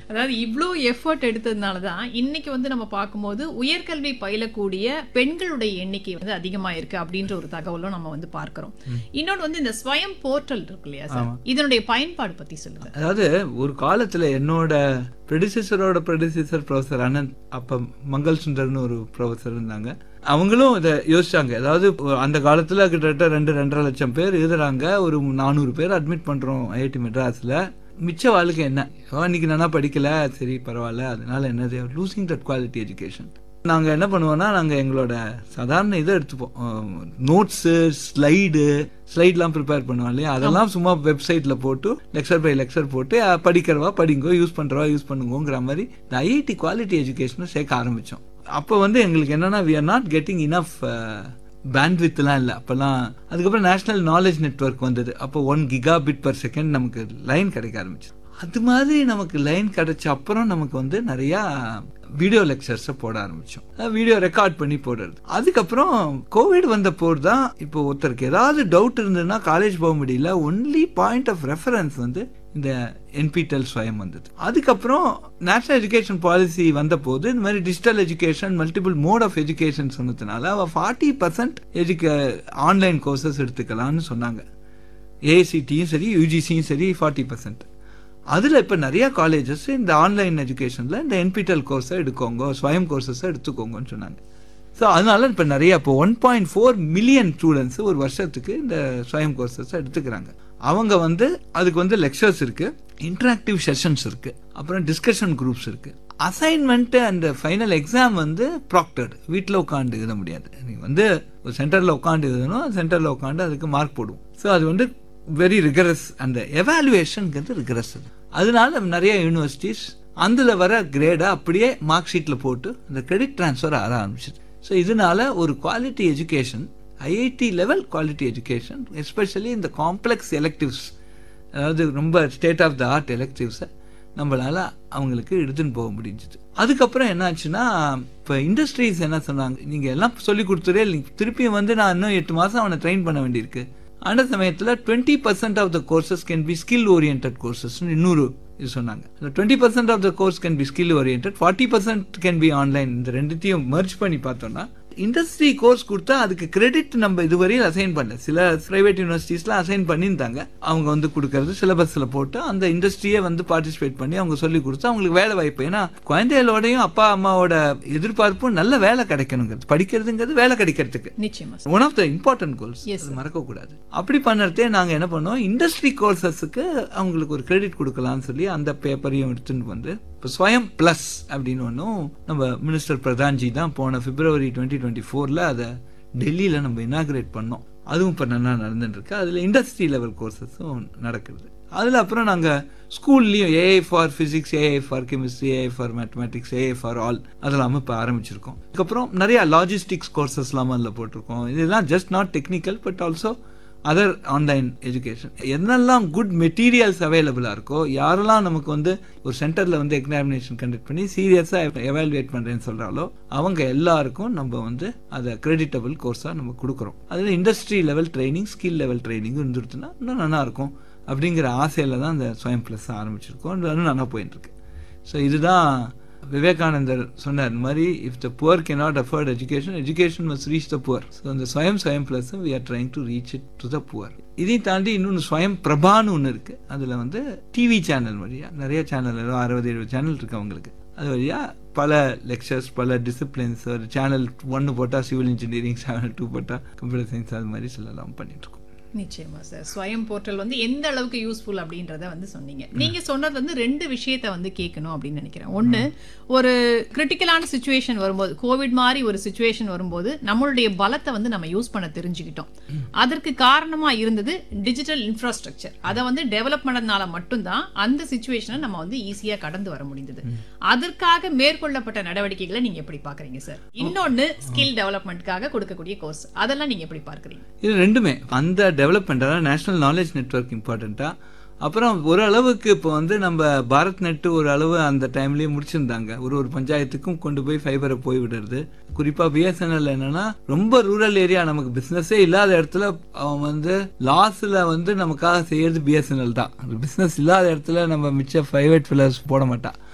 அதாவது இவ்ளோ எஃபர்ட் எடுத்ததுனால தான் இன்னைக்கு வந்து நம்ம பார்க்கும்போது உயர்கல்வி பயிலக்கூடிய பெண்களுடைய எண்ணிக்கை வந்து அதிகமா இருக்கு அப்படின்ற ஒரு தகவலும் நம்ம வந்து பார்க்கிறோம் இன்னொன்று வந்து இந்த ஸ்வயம் போர்ட்டல் இருக்கு இல்லையா சார் இதனுடைய பயன்பாடு பத்தி சொல்லுங்க அதாவது ஒரு காலத்துல என்னோட ப்ரெடிசஸரோட ப்ரெடிசஸர் ப்ரொஃபஸர் அனந்த் அப்ப மங்கள் சுந்தர்னு ஒரு ப்ரொஃபஸர் இருந்தாங்க அவங்களும் இதை யோசிச்சாங்க அதாவது ஒரு- அந்த காலத்துல கிட்டத்தட்ட ரெண்டு ரெண்டரை லட்சம் பேர் எழுதுறாங்க ஒரு நானூறு பேர் அட்மிட் பண்றோம் ஐஐடி மெட்ராஸ்ல மிச்ச வாழ்க்கை என்ன ஓ, இன்னைக்கு நல்லா படிக்கல சரி பரவாயில்ல அதனால என்னது லூசிங் தட் குவாலிட்டி எஜுகேஷன் நாங்கள் என்ன பண்ணுவோம்னா நாங்கள் எங்களோட சாதாரண இதை எடுத்துப்போம் நோட்ஸு ஸ்லைடு ஸ்லைட்லாம் ப்ரிப்பேர் பண்ணுவோம் இல்லையா அதெல்லாம் சும்மா வெப்சைட்டில் போட்டு லெக்சர் பை லெக்சர் போட்டு அஹ், படிக்கிறவா படிங்கோ யூஸ் பண்ணுறவா யூஸ் பண்ணுங்கோங்கிற மாதிரி இந்த ஐஐடி குவாலிட்டி எஜுகேஷனை சேர்க்க ஆரம்பித்தோம் அப்போ வந்து எங்களுக்கு என்னன்னா we are not getting enough பேண்ட்வித்லாம் இல்லை அப்போல்லாம் அதுக்கப்புறம் நேஷனல் நாலேஜ் நெட்வொர்க் வந்தது அப்போ one gigabit per second நமக்கு லைன் கிடைக்க ஆரம்பிச்சு அது மாதிரி நமக்கு லைன் கிடைச்ச அப்புறம் நமக்கு வந்து நிறையா வீடியோ லெக்சர்ஸை போட ஆரம்பித்தோம் வீடியோ ரெக்கார்ட் பண்ணி போடுறது அதுக்கப்புறம் கோவிட் வந்த போது தான் இப்போ ஒருத்தருக்கு ஏதாவது டவுட் இருந்ததுன்னா காலேஜ் போக முடியல ஒன்லி பாயிண்ட் ஆஃப் ரெஃபரன்ஸ் வந்து இந்த என்பிடெல் ஸ்வயம் வந்தது அதுக்கப்புறம் நேஷனல் எஜுகேஷன் பாலிசி வந்த போது இந்த மாதிரி digital education multiple mode of education சொன்னதுனால அவள் ஃபார்ட்டி பர்சன்ட் எஜுகே ஆன்லைன் கோர்சஸ் எடுத்துக்கலாம்னு சொன்னாங்க ஏஐசிடியும் சரி யூஜிசியும் சரி ஃபார்ட்டி பர்சன்ட் அதில் இப்போ நிறைய காலேஜஸ் இந்த ஆன்லைன் எஜுகேஷனில் இந்த என்பிடெல் கோர்ஸை எடுக்கோங்க ஸ்வயம் கோர்சஸை எடுத்துக்கோங்கன்னு சொன்னாங்க ஸோ அதனால இப்போ நிறைய இப்போ one point four million students ஒரு வருஷத்துக்கு இந்த ஸ்வயம் கோர்சஸ் எடுத்துக்கிறாங்க அவங்க வந்து அதுக்கு வந்து லெக்சர்ஸ் இருக்கு இன்டராக்டிவ் செஷன்ஸ் இருக்கு அப்புறம் டிஸ்கஷன் குரூப்ஸ் இருக்கு அசைன்மெண்ட் அண்ட் ஃபைனல் எக்ஸாம் வந்து ப்ராக்டர்டு வீட்டில் உட்காந்து எழுத முடியாது நீங்கள் வந்து ஒரு சென்டரில் உட்காந்து எழுதணும் சென்டரில் உட்காந்து அதுக்கு மார்க் போடுவோம் ஸோ அது வந்து வெரி ரிகரஸ் அந்த எவாலுவேஷனுங்கிறது ரிகரஸ் அது அதனால நிறைய யூனிவர்சிட்டிஸ் அதில் வர கிரேடை அப்படியே மார்க் ஷீட்டில் போட்டு அந்த கிரெடிட் ட்ரான்ஸ்ஃபர் ஆக ஆரம்பிச்சிது ஸோ இதனால ஒரு quality education IIT level quality education especially இந்த காம்ப்ளெக்ஸ் எலெக்டிவ்ஸ் அதாவது ரொம்ப ஸ்டேட் ஆஃப் த ஆர்ட் எலெக்டிவ்ஸை நம்மளால அவங்களுக்கு எடுத்துன்னு போக முடிஞ்சுது அதுக்கப்புறம் என்னாச்சுன்னா இப்போ இண்டஸ்ட்ரீஸ் என்ன சொன்னாங்க நீங்கள் எல்லாம் சொல்லி கொடுத்துட்டே இல்லைங்க திருப்பியும் வந்து நான் இன்னும் எட்டு மாதம் அவனை ட்ரெயின் பண்ண வேண்டியிருக்கு அந்த சமயத்தில் twenty percent of the courses can be skill orient கோர்சஸ்னு இன்னொரு இது சொன்னாங்க twenty percent of the course can be skill orient forty percent can be online இந்த ரெண்டுத்தையும் மர்ஜ் பண்ணி பார்த்தோம்னா இண்டஸ்ட்ரி கோர்ஸ் கொடுத்தா அதுக்கு கிரெடிட் நம்ம இதுவரையும் அசைன் பண்ணல சில பிரைவேட் யூனிவர்சிட்டிஸ்லாம் அசைன் பண்ணியிருந்தாங்க அவங்க வந்து கொடுக்கறது சிலபஸில் போட்டு அந்த இண்டஸ்ட்ரியே வந்து பார்ட்டிசிபேட் பண்ணி அவங்க சொல்லி கொடுத்து அவங்களுக்கு வேலை வாய்ப்பு ஏன்னா குழந்தைகளோடையும் அப்பா அம்மாவோட எதிர்பார்ப்பும் நல்ல வேலை கிடைக்கணுங்கிறது படிக்கிறதுங்கிறது வேலை கிடைக்கிறதுக்கு நிச்சயமா one of the important goals Yes, அது மறக்கக்கூடாது அப்படி பண்ணறதே நாங்கள் என்ன பண்ணோம் இண்டஸ்ட்ரி கோர்சஸுக்கு அவங்களுக்கு ஒரு கிரெடிட் கொடுக்கலாம்னு சொல்லி அந்த பேப்பரையும் எடுத்துட்டு வந்து இப்போ ஸ்வயம் ப்ளஸ் அப்படின்னு ஒன்றும் நம்ம மினிஸ்டர் பிரதான்ஜி தான் போன பிப்ரவரி டுவெண்ட்டி டுவெண்ட்டி ஃபோரில் அதை டெல்லியில் நம்ம இனாகிரேட் பண்ணோம் அதுவும் இப்போ நல்லா நடந்துட்டு இருக்கு அதில் இண்டஸ்ட்ரி லெவல் கோர்சஸும் நடக்கிறது அதில் அப்புறம் நாங்கள் ஸ்கூல்லையும் AI for physics AI for chemistry AI for mathematics AI for all அதெல்லாம் இப்போ ஆரம்பிச்சிருக்கோம் அதுக்கப்புறம் நிறைய லாஜிஸ்டிக்ஸ் கோர்சஸ்லாம் அதில் போட்டிருக்கோம் இதெல்லாம் just not technical but also other online education என்னெல்லாம் குட் மெட்டீரியல்ஸ் அவைலபிளாக இருக்கோ யாரெல்லாம் நமக்கு வந்து ஒரு சென்டரில் வந்து எக்ஸாமினேஷன் கண்டக்ட் பண்ணி சீரியஸாக எவாலுவேட் பண்ணுறேன்னு சொல்கிறாலோ அவங்க எல்லாருக்கும் நம்ம வந்து அதை கிரெடிட்டபிள் கோர்ஸாக நம்ம கொடுக்குறோம் அதில் industry level training skill level training இருந்துருச்சுன்னா இன்னும் நல்லா இருக்கும் அப்படிங்கிற ஆசையில் தான் இந்த ஸ்வயம் ப்ளஸ் ஆரம்பிச்சிருக்கோம் இன்னும் நல்லா போயிட்டு இருக்கு ஸோ இதுதான் விவேகானந்தர் சொன்னார் இந்த மாதிரி if the poor cannot afford education education must reach the poor so இந்த Swayam Swayam plus we are trying to reach it to the poor இதையும் தாண்டி இன்னொன்று ஸ்வயம் பிரபான்னு ஒன்று இருக்கு அதில் வந்து டிவி சேனல் வழியா நிறைய சேனல் ஏதோ அறுபது எழுபது சேனல் இருக்கு அவங்களுக்கு அது வழியா பல லெக்சர்ஸ் பல டிசிப்ளின்ஸ் ஒரு சேனல் ஒன்று போட்டால் சிவில் இன்ஜினியரிங் சேனல் டூ போட்டால் கம்ப்யூட்டர் சயின்ஸ் அது மாதிரி சிலலாம் பண்ணிட்டு இருக்கோம் நிச்சயமா சார் ஸ்வயம் போர்ட்டல் வந்து எந்த அளவுக்கு யூஸ்ஃபுல் அப்படின்றத வந்து சொன்னீங்க நீங்க சொன்னது வந்து ரெண்டு விஷயத்த வந்து கேட்கணும் அப்படின்னு நினைக்கிறேன் ஒண்ணு ஒரு கிரிட்டிக்கலான சுச்சுவேஷன் வரும்போது கோவிட் மாதிரி ஒரு சுச்சுவேஷன் வரும்போது நம்மளுடைய பலத்தை வந்து நம்ம யூஸ் பண்ண தெரிஞ்சுக்கிட்டோம் அதற்கு காரணமா இருந்தது டிஜிட்டல் இன்ஃப்ராஸ்ட்ரக்சர் அதை வந்து டெவலப் பண்ணதுனால மட்டும்தான் அந்த சுச்சுவேஷனை நம்ம வந்து ஈஸியா கடந்து வர முடிந்தது அதற்காக மேற்கொள்ளப்பட்ட நடவடிக்கைகளை நீங்க எப்படி பாக்குறீங்க சார் இன்னொன்னு ஸ்கில் டெவலப்மெண்ட்காக கொடுக்கக்கூடிய கோர்ஸ் அதெல்லாம் நீங்க எப்படி பார்க்கறீங்க இது ரெண்டுமே அந்த டெவலப்மெண்ட்டாக நேஷனல் நாலேஜ் நெட்வொர்க் இம்பார்ட்டண்ட்டா அப்புறம் ஒரு அளவுக்கு இப்போ வந்து நம்ம பாரத் நெட்டு ஒரு அளவு அந்த டைம்லயே முடிச்சிருந்தாங்க ஒரு ஒரு பஞ்சாயத்துக்கும் கொண்டு போய் ஃபைபரை போய் விடுறது குறிப்பா பிஎஸ்என்எல் என்னன்னா ரொம்ப ரூரல் ஏரியா நமக்கு பிசினஸே இல்லாத இடத்துல அவன் வந்து லாஸ்ல வந்து நமக்காக செய்யறது பிஎஸ்என்எல் தான் பிசினஸ் இல்லாத இடத்துல நம்ம மிச்ச பிரைவேட் ஃபில்லர்ஸ் போட மாட்டான்